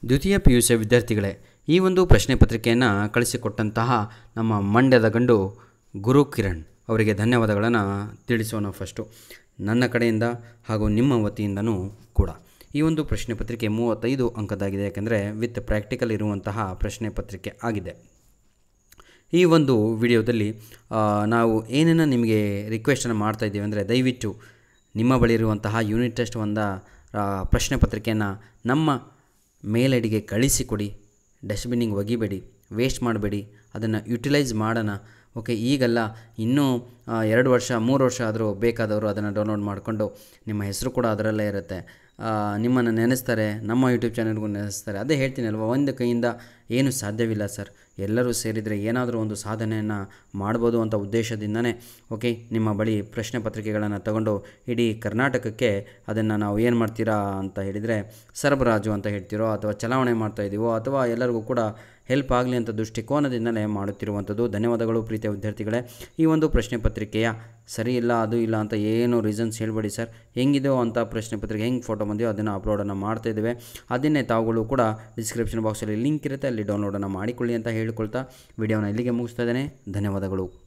ದ್ವಿತೀಯ P U C ವಿದ್ಯಾರ್ಥಿಗಳೇ ಈ ಒಂದು ಪ್ರಶ್ನೆ ಪತ್ರಿಕೆಯನ್ನು ಕಳಿಸಿಕೊಟ್ಟಂತಹ ನಮ್ಮ ಮಂಡ್ಯದ ಗಂಡು ಗುರು ಕಿರಣ್ ಅವರಿಗೆ ಧನ್ಯವಾದಗಳನ್ನು ತಿಳಿಸೋಣ ಫಸ್ಟು ನನ್ನ ಕಡೆಯಿಂದ ಹಾಗೂ ನಿಮ್ಮ ವತಿಯಿಂದನೂ ಕೂಡ ಈ ಒಂದು ಪ್ರಶ್ನೆ ಪತ್ರಿಕೆ ಮೂವತ್ತೈದು ಅಂಕದಾಗಿದೆ ಯಾಕೆಂದರೆ ವಿತ್ ಪ್ರಾಕ್ಟಿಕಲ್ ಇರುವಂತಹ ಪ್ರಶ್ನೆ ಪತ್ರಿಕೆ ಆಗಿದೆ ಈ ಒಂದು ವಿಡಿಯೋದಲ್ಲಿ ಆ, ನಾವು ಏನೇನು ನಿಮಗೆ ರಿಕ್ವೆಸ್ಟನ್ನು ಮಾಡ್ತಾ ಇದ್ದೀವಿ ಅಂದರೆ ದಯವಿಟ್ಟು ನಿಮ್ಮ ಬಳಿ ಇರುವಂತಹ ಯೂನಿಟ್ ಟೆಸ್ಟ್ ಒಂದ ಆ, ಪ್ರಶ್ನೆ ಪತ್ರಿಕೆಯನ್ನು ನಮ್ಮ ಮೇಲ್ ಐ ಡಿಗೆ ಕಳಿಸಿಕೊಡಿ ಡಸ್ಟ್ಬಿನ್ನಿಗೆ ಒಗಿಬೇಡಿ ವೇಸ್ಟ್ ಮಾಡಬೇಡಿ ಅದನ್ನು ಯುಟಿಲೈಸ್ ಮಾಡೋಣ ಓಕೆ ಈಗಲ್ಲ ಇನ್ನೂ ಆ, ಎರಡು ವರ್ಷ ಮೂರು ವರ್ಷ ಆದರೂ ಬೇಕಾದವರು ಅದನ್ನು ಡೌನ್ಲೋಡ್ ಮಾಡಿಕೊಂಡು ನಿಮ್ಮ ಹೆಸರು ಕೂಡ ಅದರಲ್ಲೇ ಇರುತ್ತೆ ಆ, ನಿಮ್ಮನ್ನು ನೆನೆಸ್ತಾರೆ ನಮ್ಮ ಯೂಟ್ಯೂಬ್ ಚಾನಲ್ಗೂ ನೆನೆಸ್ತಾರೆ ಅದೇ ಹೇಳ್ತೀನಿ ಅಲ್ವಾ ಒಂದು ಕೈಯಿಂದ ಏನು ಸಾಧ್ಯವಿಲ್ಲ ಸರ್ ಎಲ್ಲರೂ ಸೇರಿದರೆ ಏನಾದರೂ ಒಂದು ಸಾಧನೆಯನ್ನು ಮಾಡ್ಬೋದು ಅಂತ ಉದ್ದೇಶದಿಂದನೇ ಓಕೆ ನಿಮ್ಮ ಬಳಿ ಪ್ರಶ್ನೆ ಪತ್ರಿಕೆಗಳನ್ನು ತಗೊಂಡು ಇಡೀ ಕರ್ನಾಟಕಕ್ಕೆ ಅದನ್ನು ನಾವು ಏನು ಮಾಡ್ತೀರಾ ಅಂತ ಹೇಳಿದರೆ ಸರಬರಾಜು ಅಂತ ಹೇಳ್ತೀರೋ ಅಥವಾ ಚಲಾವಣೆ ಮಾಡ್ತಾ ಇದ್ದೀವೋ ಅಥವಾ ಎಲ್ಲರಿಗೂ ಕೂಡ ಹೆಲ್ಪ್ ಆಗಲಿ ಅಂತ ದೃಷ್ಟಿಕೋನದಿಂದಲೇ ಮಾಡುತ್ತಿರುವಂಥದ್ದು ಧನ್ಯವಾದಗಳು ಪ್ರೀತಿಯ ವಿದ್ಯಾರ್ಥಿಗಳೇ ಈ ಒಂದು ಪ್ರಶ್ನೆ ಪತ್ರಿಕೆಯ ಸರಿ ಇಲ್ಲ ಅದು ಇಲ್ಲ ಅಂತ ಏನು ರೀಸನ್ಸ್ ಹೇಳ್ಬೇಡಿ ಸರ್ ಹೆಂಗಿದೆಯೋ ಅಂತ ಪ್ರಶ್ನೆ ಪತ್ರಿಕೆ ಹೆಂಗೆ ಫೋಟೋ ಬಂದೆಯೋ ಅದನ್ನು ಅಪ್ಲೋಡನ್ನು ಮಾಡ್ತಾ ಇದ್ದೇವೆ ಅದನ್ನೇ ತಾವುಗಳು ಕೂಡ ಡಿಸ್ಕ್ರಿಪ್ಷನ್ ಬಾಕ್ಸಲ್ಲಿ ಲಿಂಕ್ ಇರುತ್ತೆ ಅಲ್ಲಿ ಡೌನ್ಲೋಡನ್ನು ಮಾಡಿಕೊಳ್ಳಿ ಅಂತ ಹೇಳಿಕೊಳ್ತಾ ವಿಡಿಯೋನ ಇಲ್ಲಿಗೆ ಮುಗಿಸ್ತಾ ಇದ್ದೇನೆ ಧನ್ಯವಾದಗಳು